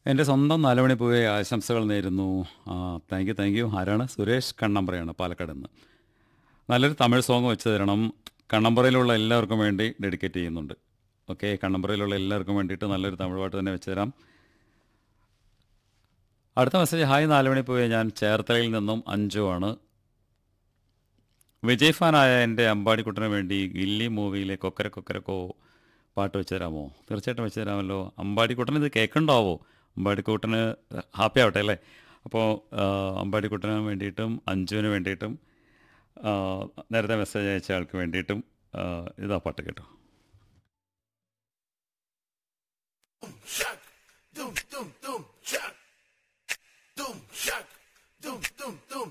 എൻ്റെ സ്വന്തം നാലുമണി പൂവെ ആശംസകൾ നേരുന്നു ആ താങ്ക് യു താങ്ക് യു ആരാണ് സുരേഷ് കണ്ണമ്പറയാണ് പാലക്കാട് നിന്ന് നല്ലൊരു തമിഴ് സോങ് വെച്ച് തരണം കണ്ണമ്പറയിലുള്ള എല്ലാവർക്കും വേണ്ടി ഡെഡിക്കേറ്റ് ചെയ്യുന്നുണ്ട് ഓക്കെ കണ്ണമ്പറയിലുള്ള എല്ലാവർക്കും വേണ്ടിയിട്ട് നല്ലൊരു തമിഴ് പാട്ട് തന്നെ വെച്ച് തരാം അടുത്ത മെസ്സേജ് ഹായ് നാലുമണി പൂവെ ഞാൻ ചേർത്തലയിൽ നിന്നും അഞ്ചു ആണ് വിജയ് ഫാനായ എൻ്റെ അമ്പാടിക്കുട്ടന് വേണ്ടി ഗില്ലി മൂവിയിലെ കൊക്കര കൊക്കരക്കോ പാട്ട് വെച്ച് തരാമോ തീർച്ചയായിട്ടും വെച്ച് തരാമല്ലോ അമ്പാടിക്കുട്ടന് ഇത് കേൾക്കുന്നുണ്ടാവോ അമ്പാടിക്കുട്ടന് ഹാപ്പി ആവട്ടെ അല്ലേ അപ്പോൾ അമ്പാടിക്കുട്ടന് വേണ്ടിയിട്ടും അഞ്ജുവിന് വേണ്ടിയിട്ടും ആ, നേരത്തെ മെസ്സേജ് അയച്ച ആൾക്ക് വേണ്ടിയിട്ടും ആ, ഇതാ പാട്ട് കേട്ടോ